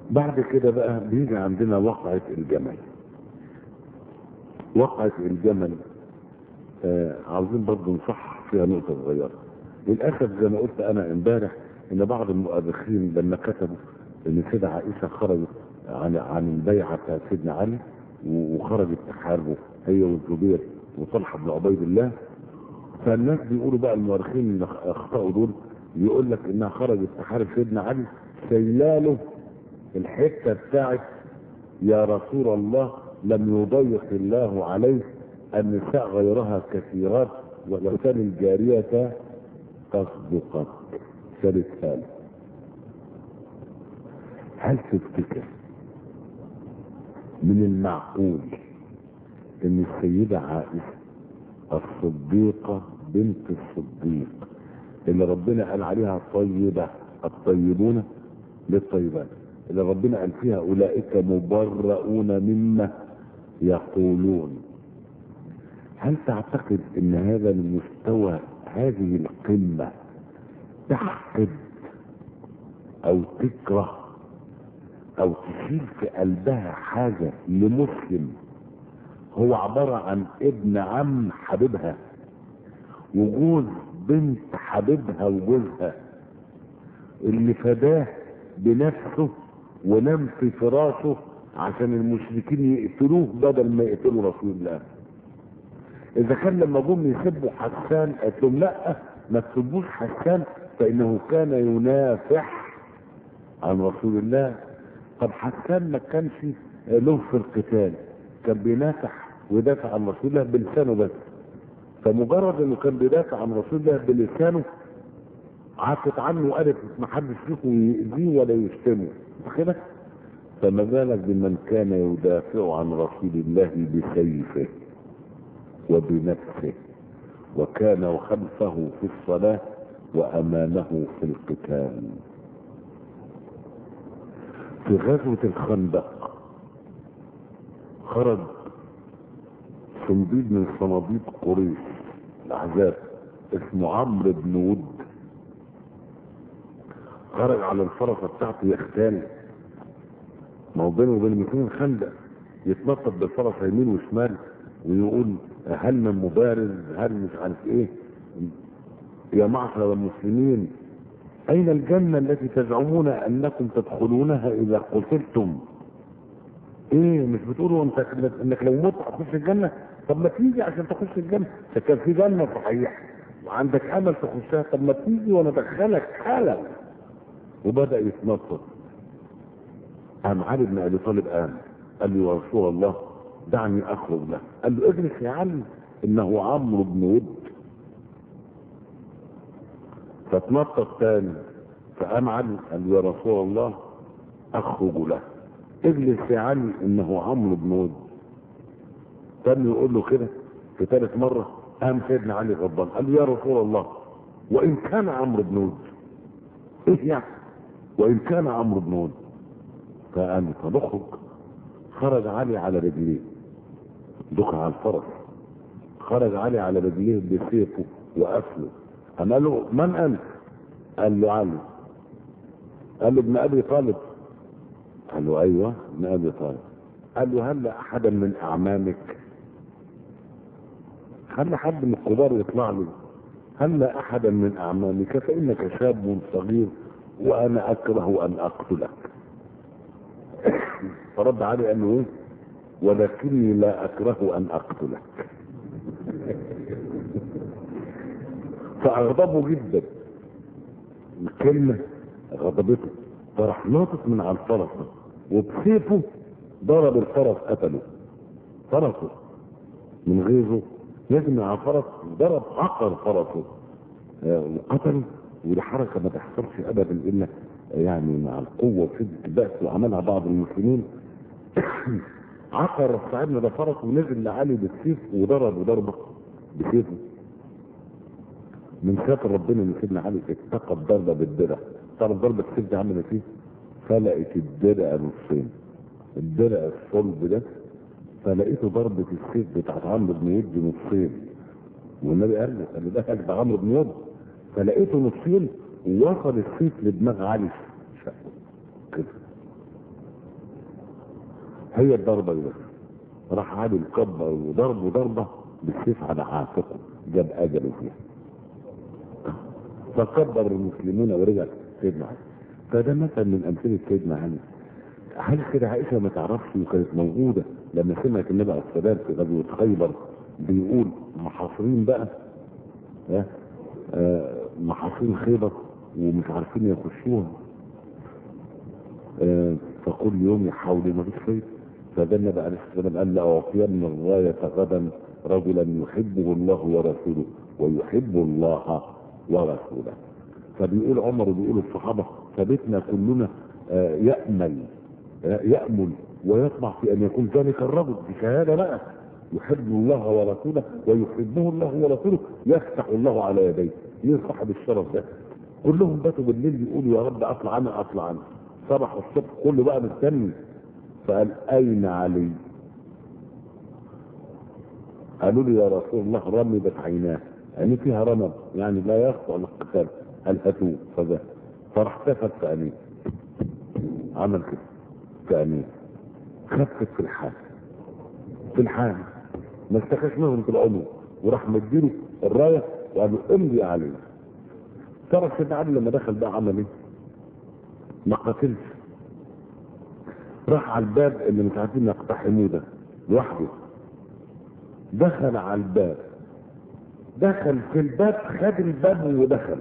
بعد كده بقى بيجي عندنا وقعة الجمل وقعة الجمل آه عاوزين برضه نصحح فيها نقطة صغيرة للأسف زي ما قلت أنا امبارح إن بعض المؤرخين لما كتبوا إن سيدة عائشة خرجت عن عن البيعة بتاعت سيدنا علي وخرجت تحاربه هي والزبير وطلحة بن عبيد الله فالناس بيقولوا بقى المؤرخين اللي اخطأوا دول يقول لك انها خرجت تحارب سيدنا علي سيلاله الحته بتاعت يا رسول الله لم يضيق الله عليه النساء غيرها كثيرات ولو كان الجارية تصدقت ثالث هل تفتكر من المعقول ان السيدة عائشة الصديقة بنت الصديق اللي ربنا قال عليها طيبة الطيبون للطيبات اللي ربنا قال فيها أولئك مبرؤون مما يقولون هل تعتقد ان هذا المستوى هذه القمة تحقد او تكره او تشيل في قلبها حاجة لمسلم هو عبارة عن ابن عم حبيبها وجوز بنت حبيبها وجوزها اللي فداه بنفسه ونام في فراشه عشان المشركين يقتلوه بدل ما يقتلوا رسول الله اذا كان لما جم يسبوا حسان قالت لهم لا ما تسبوش حسان فانه كان ينافح عن رسول الله طب حسان ما كانش له في القتال كان بينافح ويدافع عن رسول الله بلسانه بس فمجرد انه كان بيدافع عن رسول الله بلسانه عفت عنه وقالت ما حدش فيكم يأذيه ولا يشتمه كده فما بالك بمن كان يدافع عن رسول الله بسيفه وبنفسه وكان خلفه في الصلاة وأمامه في القتال في غزوة الخندق خرج صنديد من صناديد قريش الأحزاب اسمه عمرو بن ود خرج على الفرسة بتاعته يختال ما هو بينه وبين المسلمين خندق يتنطط بالفرسة يمين وشمال ويقول هل من مبارز هل مش عارف ايه يا معشر المسلمين اين الجنة التي تزعمون انكم تدخلونها اذا قتلتم ايه مش بتقولوا انت انك لو مت هتخش الجنة طب ما تيجي عشان تخش الجنة ده كان في جنة صحيح وعندك امل تخشها طب ما تيجي وانا ادخلك حالا وبدأ يتنطط قام علي بن ابي طالب قام قال له يا رسول الله دعني اخرج له قال له اجلس يا علي انه عمرو بن ود فتنطط تاني فقام علي قال له يا رسول الله اخرج له اجلس يا علي انه عمرو بن ود تاني يقول له كده في ثالث مرة قام سيدنا علي غضبان قال له يا رسول الله وان كان عمرو بن ود ايه يعني وان كان عمرو بن ود فقال فنخرج خرج علي على رجليه دخل على الفرس خرج علي على رجليه بسيفه وقفله قام قال له من انت قال له علي قال له ابن ابي طالب قال له ايوه ابن ابي طالب قال له هل احدا من اعمامك هل حد من الكبار يطلع لي هل احدا من اعمامك فانك شاب صغير وانا اكره ان اقتلك فرد علي قال له ايه ولكني لا اكره ان اقتلك فاغضبه جدا الكلمة غضبته فراح ناطط من على الفرس وبسيفه ضرب الفرس قتله فرسه من غيظه لازم على الفرس ضرب عقر فرسه وقتله ودي حركة ما تحصلش ابدا الا يعني مع القوة وشدة البأس وعملها بعض المسلمين عقر صاحبنا ده فرس ونزل لعلي بالسيف وضرب ضربة بسيفه من ساتر ربنا ان سيدنا علي اتقى الضربة بالدرع تعرف ضربة السيف دي عملت ايه؟ فلقت الدرع نصين الدرع الصلب ده فلقيته ضربة السيف بتاعت عمرو بن ود نصين والنبي قال له قال له ده ده عمرو بن ود فلقيته نصين ووصل السيف لدماغ علي شافه كده هي الضربة دي بس راح عادل كبر وضربه ضربة بالسيف على عاتقه جاب أجله فيها فكبر المسلمون ورجع سيدنا علي فده مثل من أمثلة سيدنا علي هل كده عائشة ما تعرفش وكانت موجودة لما سمعت النبي عليه السلام في غزوة خيبر بيقول محاصرين بقى ها آه محاصرين خيبر ومش عارفين يخشوها آه فكل يوم يحاولوا ما فيش خير فده النبي عليه السلام قال لأعطين الراية غدا رجلا يحبه الله ورسوله ويحب الله ورسوله فبيقول عمر وبيقول الصحابة فبيتنا كلنا آه يأمل آه يأمل ويطمع في أن يكون ذلك الرجل بشهادة بقى يحب الله ورسوله ويحبه الله ورسوله يفتح الله على يديه مين صاحب الشرف ده كلهم باتوا بالليل يقولوا يا رب اطلع انا اطلع انا صبح الصبح كله بقى مستني فقال اين علي قالوا لي يا رسول الله رمضت عيناه يعني فيها رمض يعني لا يخضع للقتال قال هاتوه فذا فراح تفت في عينيه عمل كده في عينيه خفت في الحال في الحال ما استخاش منهم في العمر وراح مديله الرايه وقال له امضي عليه ترى سيدنا علي لما دخل بقى عمل ايه؟ ما قتلش راح على الباب اللي مش عارفين يقتحموه ده لوحده دخل على الباب دخل في الباب خد الباب ودخل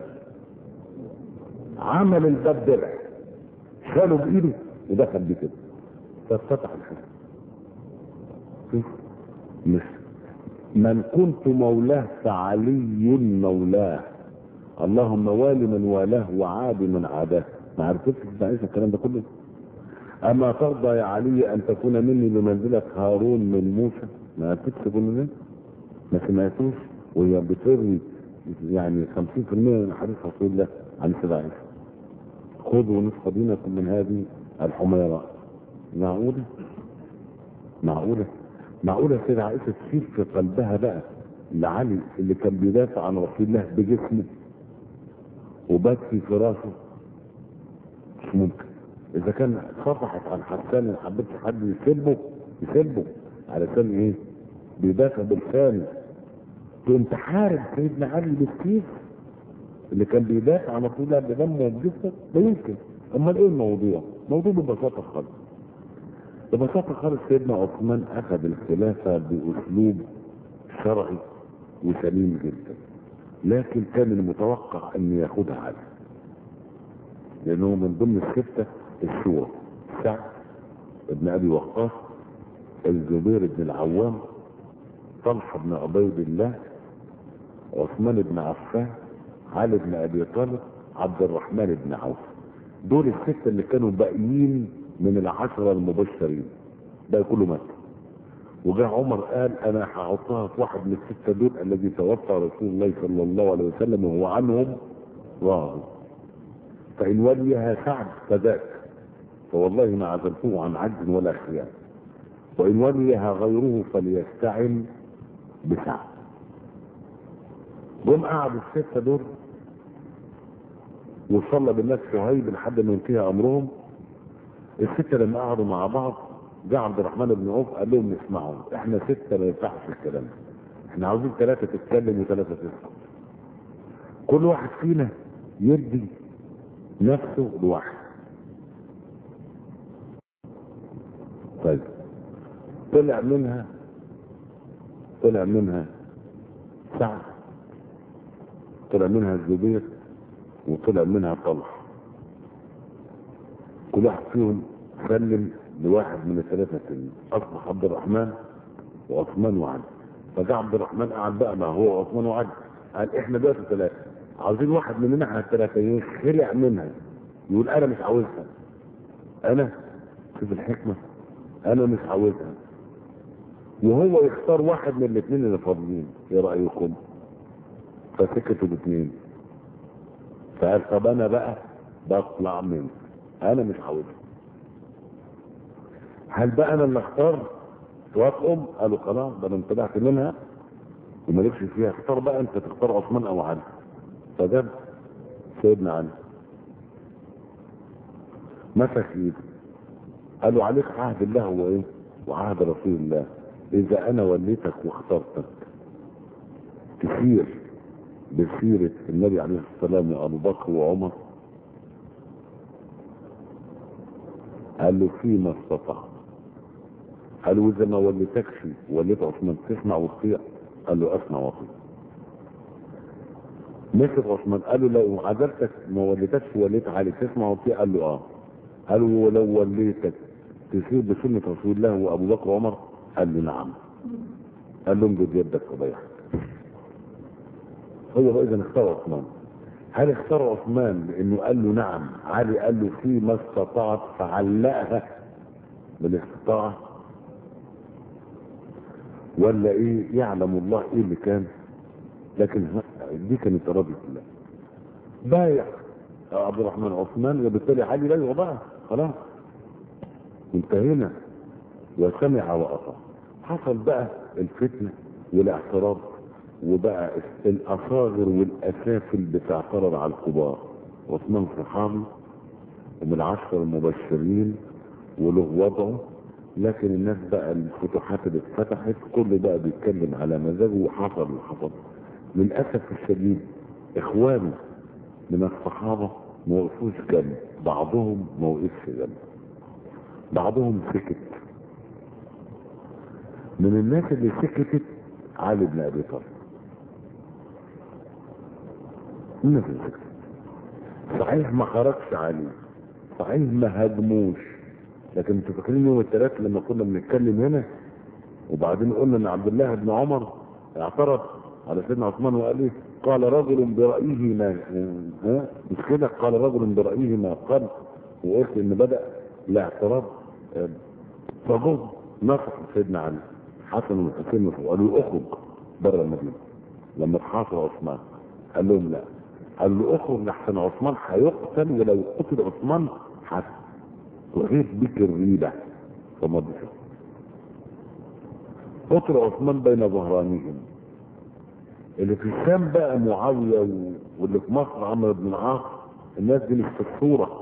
عمل الباب درع شاله بايده ودخل بيه كده فاتفتح الحجر شوف مش من كنت مولاه فعلي مولاه اللهم والي من والاه وعاد من عاداه ما عرفتش تعيش الكلام ده كله اما ترضى يا علي ان تكون مني بمنزله هارون من موسى ما عرفتش تقول مني ما سمعتوش وهي بتروي يعني 50% من حديث رسول الله عن سيدة عائشة خذوا نصف دينكم من هذه الحميراء معقولة؟ معقولة؟ معقولة سيدة عائشة تشيل في قلبها بقى لعلي اللي كان بيدافع عن رسول الله بجسمه وبات في فراشه مش ممكن اذا كان صفحت عن حسان ما حبيتش حد يسبه يسبه علشان ايه بيدافع بلسانه تقوم تحارب سيدنا علي بالسيف اللي كان بيدافع عن رسول الله بدمه وبجسمه لا يمكن امال ايه الموضوع؟ موضوع ببساطه خالص ببساطه خالص سيدنا عثمان اخذ الخلافه باسلوب شرعي وسليم جدا لكن كان المتوقع ان ياخدها علي لانه من ضمن الستة الشورى سعد بن ابي وقاص الزبير بن العوام طلحة بن عبيد الله عثمان بن عفان علي بن ابي طالب عبد الرحمن بن عوف دول الستة اللي كانوا باقيين من العشرة المبشرين ده كله مات وجاء عمر قال انا هحطها في واحد من الستة دول الذي توفى رسول الله صلى الله عليه وسلم وهو عنهم راضي فإن وليها سعد فذاك فوالله ما عزلته عن عجز ولا خيانة وإن وليها غيره فليستعن بسعد جم قعدوا الستة دول وصلى بالناس شهيب لحد ما ينتهي أمرهم الستة لما قعدوا مع بعض جاء عبد الرحمن بن عوف قال لهم اسمعوا احنا ستة ما ينفعش الكلام احنا عاوزين ثلاثة تتكلم وثلاثة تسكت كل واحد فينا يدي نفسه لوحده طيب طلع منها طلع منها سعد طلع منها الزبير وطلع منها طلح كل واحد فيهم سلم لواحد من الثلاثة التانيين أصبح عبد الرحمن وعثمان وعلي فجاء عبد الرحمن قعد بقى ما هو عثمان وعلي قال احنا دلوقتي ثلاثة عاوزين واحد مننا احنا الثلاثة يخلع منها يقول انا مش عاوزها انا شوف الحكمة انا مش عاوزها وهو يختار واحد من الاثنين اللي فاضيين ايه رأيكم فسكتوا الاثنين فقال طب انا بقى بطلع منه انا مش عاوزها هل بقى انا اللي اختار توافقهم قالوا خلاص ده انا طلعت منها ومالكش فيها اختار بقى انت تختار عثمان او علي فجاب سيدنا علي مسك ايده قالوا عليك عهد الله هو ايه وعهد رسول الله اذا انا وليتك واخترتك تسير بسيرة النبي عليه الصلاة والسلام وابو بكر وعمر قال له فيما استطعت قال له اذا ما وليتكش وليت عثمان تسمع وتطيع قال له اسمع واطيع مسك عثمان قال له لو عزلتك ما وليتكش وليت علي تسمع وتطيع قال له اه قال له ولو وليتك تسير بسنة رسول الله وابو بكر وعمر قال له نعم قال له امدد يدك وضيعك هو بقى اذا اختار عثمان هل اختار عثمان لانه قال له نعم علي قال له فيما استطعت فعلقها بالاستطاعه ولا ايه يعلم الله ايه اللي كان لكن دي كانت اراده الله بايع عبد الرحمن عثمان وبالتالي علي لا يوضعها خلاص انتهينا وسمع واطاع حصل بقى الفتنه والاعتراض وبقى الاصاغر والاسافل بتعترض على الكبار عثمان صحابي ومن العشر المبشرين وله وضعه لكن الناس بقى الفتوحات اللي اتفتحت كل بقى بيتكلم على مزاجه وحصل اللي حصل للاسف الشديد اخوانه من الصحابه ما وقفوش جنب بعضهم ما وقفش جنب بعضهم سكت من الناس اللي سكتت علي بن ابي طالب الناس اللي سكتت صحيح ما خرجش عليه صحيح ما هاجموش لكن انتوا فاكرين يوم الثلاث لما كنا بنتكلم هنا وبعدين قلنا ان عبد الله بن عمر اعترض على سيدنا عثمان وقال ايه قال رجل برأيه ما ها مش كده قال رجل برأيه ما قال وقلت ان بدأ الاعتراض فجم نصحوا سيدنا علي حسن والحسين وقالوا له اخرج بره المدينه لما اتحاصر عثمان قال لهم لا قال له اخرج لحسن عثمان هيقتل ولو قتل عثمان هتغيب بك الريبه فما بشر قتل عثمان بين ظهرانيهم اللي في الشام بقى معاويه و... واللي في مصر عمرو بن العاص الناس دي مش في الصوره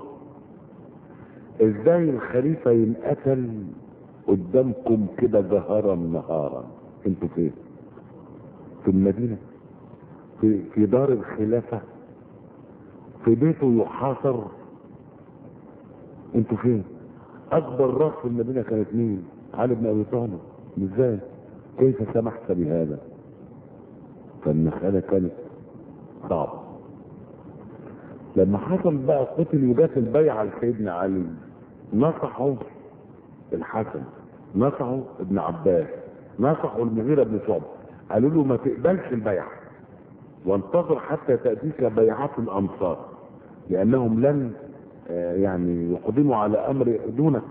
ازاي الخليفه ينقتل قدامكم كده جهرا نهارا انتوا فين في المدينه في في دار الخلافه في بيته يحاصر انتوا فين اكبر راس في المدينه كانت مين علي بن ابي طالب ازاي كيف سمحت بهذا فالمساله كانت صعبه لما حصل بقى قتل وجات البيعه لسيدنا علي نصحوا الحسن نصحوا ابن عباس نصحوا المغيرة بن شعبة قالوا له ما تقبلش البيعة وانتظر حتى تأتيك بيعات الأمصار لأنهم لن يعني يقدموا على أمر دونك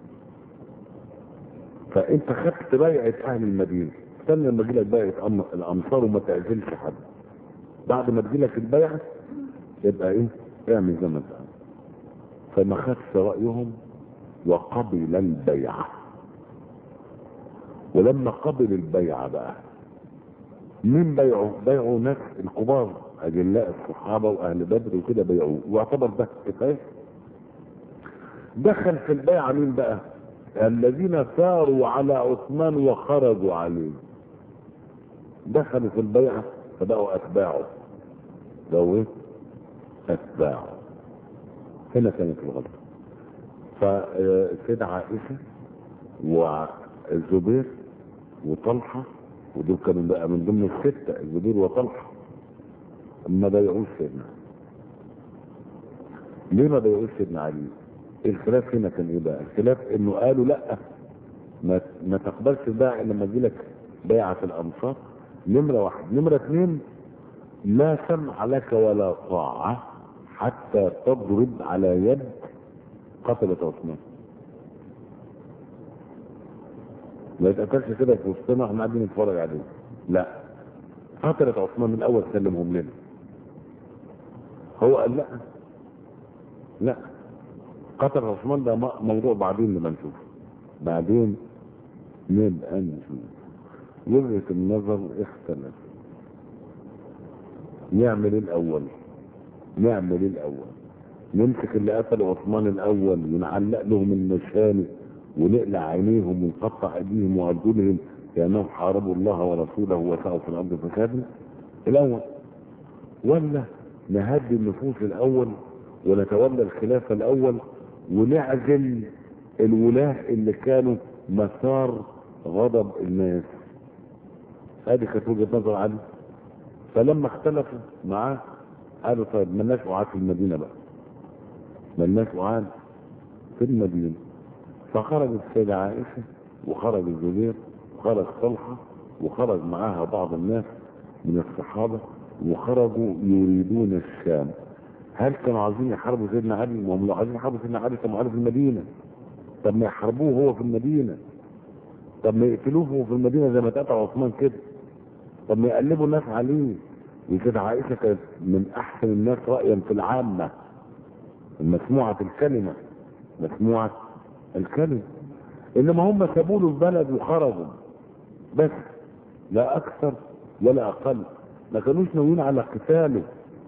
فأنت خدت بيعة أهل المدينة استنى لما تجيلك بيعة الأمصار وما تعزلش حد بعد ما تجيلك البيعة يبقى إيه اعمل زي ما انت فما خدش رأيهم وقبل البيعة ولما قبل البيعة بقى مين بيعوا بيعوا ناس الكبار اجلاء الصحابة واهل بدر وكده بيعوه واعتبر ده كفاية دخل في البيعة مين بقى الذين ثاروا على عثمان وخرجوا عليه دخلوا في البيعة فبقوا اتباعه بقوا ايه اتباعه هنا كانت الغلطة فسيدة عائشة والزبير وطلحة ودول كانوا بقى من ضمن الستة الزبير وطلحة ما بيعوش سيدنا ليه ما بيعوش سيدنا علي الخلاف هنا كان ايه بقى الخلاف انه قالوا لا ما, ما تقبلش البيع الا لما تجيلك بيعة الانصار نمرة واحد نمرة اثنين لا سمع لك ولا طاعة حتى تضرب على يد قتلت عثمان ما يتقتلش كده في وسطنا احنا قاعدين نتفرج عليه لا قتلت عثمان من الاول سلمهم لنا هو قال لا لا قتل عثمان ده موضوع بعدين لما نشوف بعدين نبقى نشوف وجهة النظر اختلف نعمل الاول نعمل الاول نمسك اللي قتل عثمان الاول ونعلق لهم المشانق ونقلع عينيهم ونقطع ايديهم وارجلهم كانهم حاربوا الله ورسوله وسعوا في الارض فسادا الاول ولا نهدي النفوس الاول ونتولى الخلافه الاول ونعزل الولاه اللي كانوا مسار غضب الناس هذه كانت وجهه نظر علي فلما اختلفوا معاه قالوا طيب ملناش قعاد في المدينه بقى ملناش قعاد في المدينه فخرجت السيده عائشه وخرج الزبير وخرج طلحه وخرج معاها بعض الناس من الصحابه وخرجوا يريدون الشام هل كانوا عايزين يحاربوا سيدنا علي؟ ما هم لو عايزين يحاربوا سيدنا علي كانوا علي في المدينه طب ما يحاربوه هو في المدينه طب ما يقتلوه هو في المدينه زي ما اتقتل عثمان كده طب ما يقلبوا الناس عليه وكده عائشه كانت من احسن الناس رايا في العامه مسموعه الكلمه مسموعه الكلمه انما هم سابوا له البلد وخرجوا بس لا اكثر ولا اقل ما كانوش ناويين على قتاله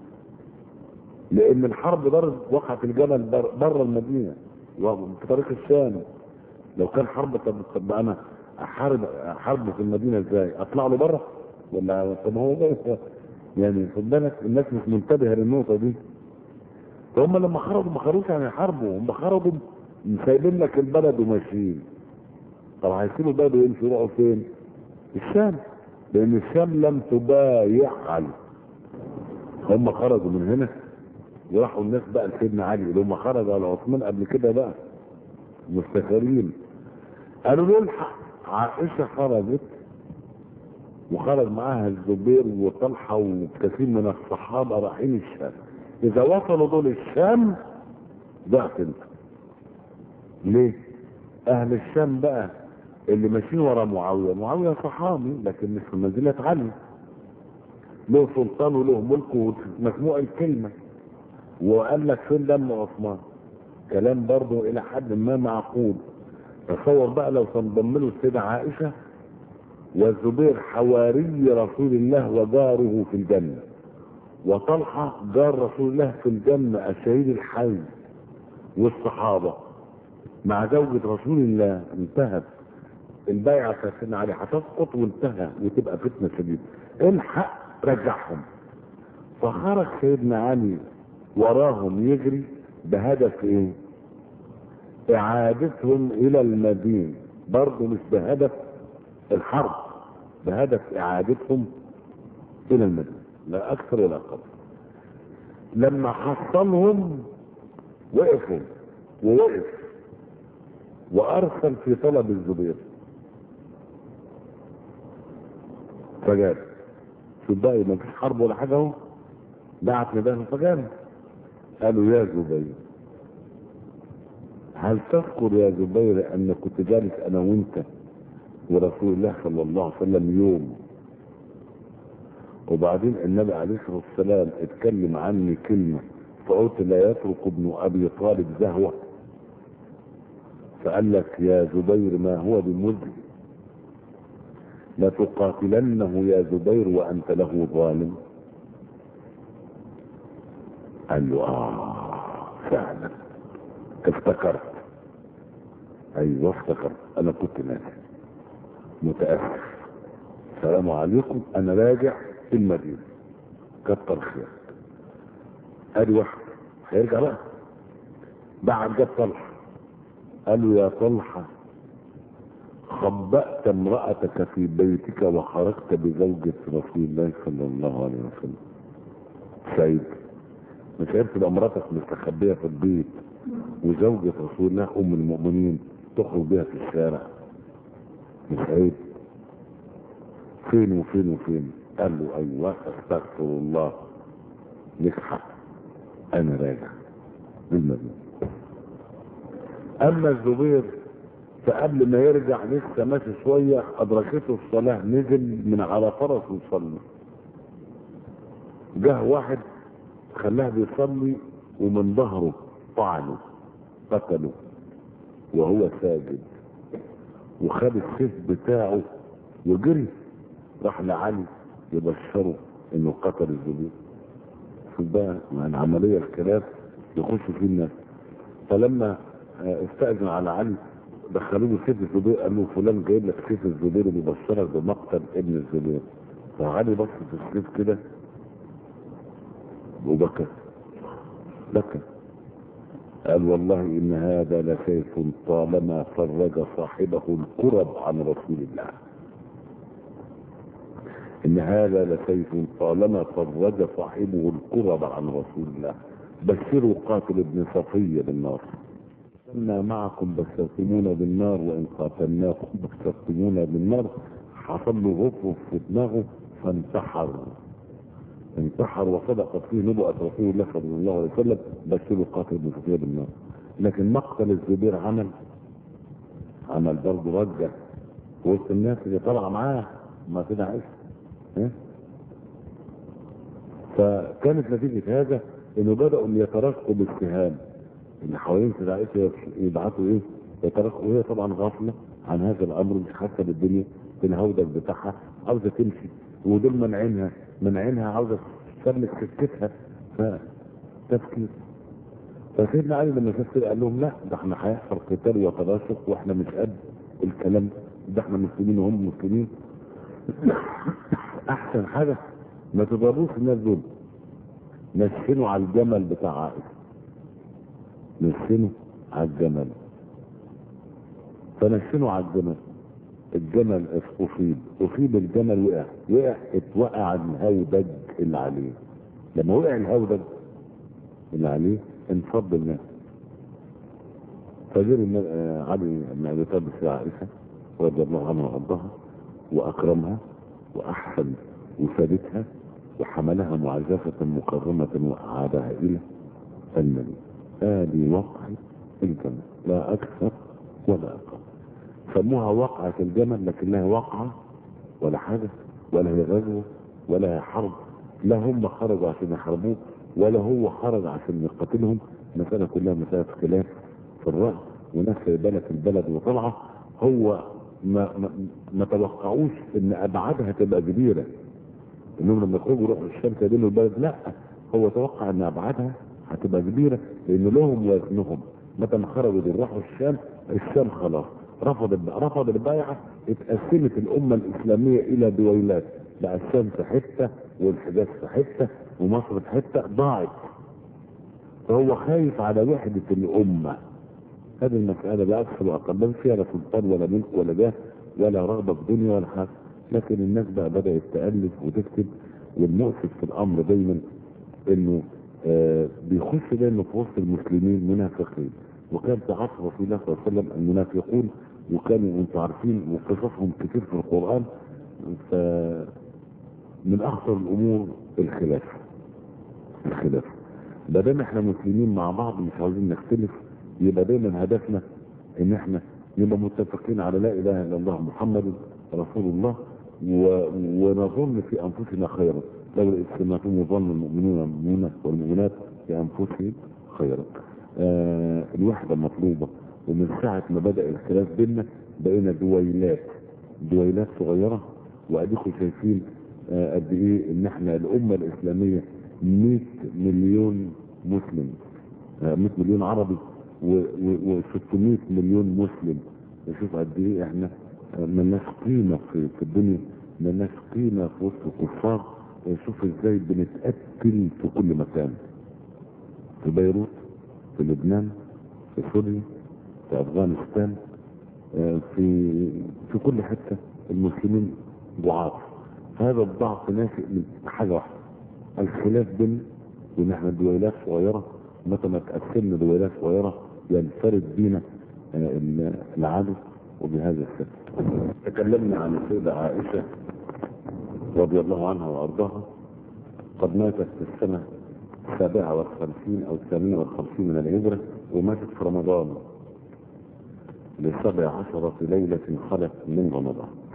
لان الحرب دارت وقعت الجبل بره المدينه في طريق الشام لو كان حرب طب طب انا احارب احاربه في المدينه ازاي؟ اطلع له بره؟ ولا طب هو يعني خد بالك الناس مش منتبهه للنقطه دي فهم لما خرجوا ما خرجوش عن الحرب هم خرجوا سايبين لك البلد وماشيين طب هيسيبوا البلد ويمشوا يروحوا فين؟ الشام لان الشام لم تبايع علي هم خرجوا من هنا وراحوا الناس بقى لسيدنا علي اللي هم خرجوا على عثمان قبل كده بقى مفتخرين قالوا له الحق عائشه خرجت وخرج معاها الزبير وطلحه وكثير من الصحابه رايحين الشام اذا وصلوا دول الشام ضعت انت ليه؟ اهل الشام بقى اللي ماشيين ورا معاويه معاويه صحابي لكن مش في منزله علي له سلطان وله ملك ومسموع الكلمه وقال لك فين دم عثمان كلام برضه الى حد ما معقول تصور بقى لو تنضم له السيده عائشه والزبير حواري رسول الله وجاره في الجنه وطلحه جار رسول الله في الجنه الشهيد الحي والصحابه مع زوجة رسول الله انتهت البيعة سيدنا علي هتسقط وانتهى وتبقى فتنة شديدة الحق رجعهم فخرج سيدنا علي وراهم يجري بهدف ايه اعادتهم الى المدينة برضه مش بهدف الحرب بهدف اعادتهم الى المدينة لا اكثر ولا اقل لما حصلهم وقفوا ووقف وارسل في طلب الزبير فجاب شوف بقى ما فيش حرب ولا حاجه اهو بعت نداه فجاب قالوا يا زبير هل تذكر يا زبير ان كنت جالس انا وانت ورسول الله صلى الله عليه وسلم يوم وبعدين النبي عليه الصلاه والسلام اتكلم عني كلمه فقلت لا يترك ابن ابي طالب زهوه فقال لك يا زبير ما هو بمذنب لتقاتلنه يا زبير وانت له ظالم قال له اه فعلا افتكرت ايوه افتكرت انا كنت ناسي متاسف السلام عليكم انا راجع في المدينه كتر خيرك ادي واحد هيرجع بقى بعد جاب طلحه قال له يا طلحه خبأت امرأتك في بيتك وخرجت بزوجة رسول الله صلى الله عليه وسلم سعيد مش عارف تبقى مراتك مستخبية في البيت وزوجة رسول الله أم المؤمنين تخرج بيها في الشارع مش عيب فين وفين وفين قال له أيوة أستغفر الله لك حق أنا راجع للمدينة أما الزبير فقبل ما يرجع لسه ماشي شوية أدركته الصلاة نزل من على فرس وصلى جه واحد خلاه بيصلي ومن ظهره طعنه قتله وهو ساجد وخد السيف بتاعه وجري راح لعلي يبشره انه قتل الزبير شوف بقى يعني عملية الخلاف يخش فيه الناس فلما استأذن على علي دخلوا له سيف الزبير قال له فلان جايب لك سيف الزبير وبيبشرك بمقتل ابن الزبير فعلي بص في السيف كده وبكى بكى قال والله ان هذا لسيف طالما فرج صاحبه الكرب عن رسول الله ان هذا لسيف طالما فرج صاحبه الكرب عن رسول الله بشروا قاتل ابن صفية بالنار كنا معكم بشرتمونا بالنار وان قاتلناكم بشرتمونا بالنار حصل له غفر في دماغه فانتحر انتحر وصدقت فيه نبوءة رسول الله صلى الله عليه وسلم بشروا قاتل ابن صفية بالنار لكن مقتل الزبير عمل عمل برضه رجع وسط الناس اللي طالعه معاه ما كده عايش ها؟ فكانت نتيجة هذا انه بدأوا يترقوا بالسهام اللي حوالين سيدة عائشة يبعثوا ايه يترقوا وهي طبعا غافلة عن هذا الامر مش حاسة بالدنيا بالهودج بتاعها عاوزة تمشي ودول منعينها منعينها عاوزة تسلك سكتها فتفكير فسيدنا علي لما شاف كده قال لهم لا ده احنا هيحصل قتال وتراشق واحنا مش قد الكلام ده ده احنا مسلمين وهم مسلمين احسن حاجه ما تضربوش الناس دول نشنوا على الجمل بتاع عائشه نشنوا على الجمل فنشنوا على الجمل الجمل اصيب اصيب الجمل وقع وقع اتوقع الهودج اللي عليه لما وقع الهودج اللي عليه انفض الناس فجر علي بن ابي طالب في عائشه رضي الله عنها وارضاها واكرمها واحسن وفادتها وحملها معزفة مكرمة وأعادها إلى النبي هذه وقعة الجمل لا أكثر ولا أقل سموها وقعة الجمل لكنها وقعة ولا حاجة ولا هي غزوة ولا هي حرب لا هم خرجوا عشان يحاربوه ولا هو خرج عشان يقاتلهم المسألة كلها مسألة خلاف في الرأي وناس بالك البلد وطلعة هو ما, ما, ما توقعوش ان ابعادها تبقى كبيره انهم لما يخرجوا يروحوا الشام يدينوا البلد لا هو توقع ان ابعادها هتبقى كبيره لان لهم وزنهم متى ما خرجوا دول راحوا الشام الشام خلاص رفض رفض البيعه اتقسمت الامه الاسلاميه الى دويلات بقى الشام في حته والحجاز في حته ومصر في حته ضاعت فهو خايف على وحده الامه هذه المسألة لا أكثر وأقل لا فيها لا سلطان ولا ملك ولا جاه ولا رغبة في دنيا ولا حاجة لكن الناس بقى بدأت تألف وتكتب والمؤسف في الأمر دايما إنه آه بيخش دايما في وسط المسلمين منافقين وكان في عصر رسول الله صلى الله عليه وسلم المنافقون وكانوا انتم عارفين وقصصهم كتير في القرآن ف من أخطر الأمور الخلاف الخلاف ما دام احنا مسلمين مع بعض مش عاوزين نختلف يبقى دايما هدفنا ان احنا نبقى متفقين على لا اله الا الله محمد رسول الله و... ونظن في انفسنا خيرا لو الاستماتون يظن المؤمنون المؤمنات والمؤمنات في انفسهم خيرا آه الوحده مطلوبه ومن ساعه ما بدا الخلاف بيننا بقينا دويلات دويلات صغيره واديكم شايفين آه قد ايه ان احنا الامه الاسلاميه 100 مليون مسلم آه 100 مليون عربي و600 مليون مسلم نشوف قد ايه احنا ملناش قيمه في, في الدنيا ملناش قيمه في وسط الكفار شوف ازاي بنتقتل في كل مكان في بيروت في لبنان في سوريا في افغانستان في في كل حته المسلمين ضعاف هذا الضعف ناشئ من حاجه واحده الخلاف بين وان احنا دويلات صغيره متى ما تقسمنا دويلات صغيره ينفرد بينا العدو وبهذا السبب تكلمنا عن السيدة عائشة رضي الله عنها وأرضاها قد ماتت في السنة السابعة والخمسين أو الثامنة والخمسين من الهجرة وماتت في رمضان لسبع عشرة ليلة خلت من رمضان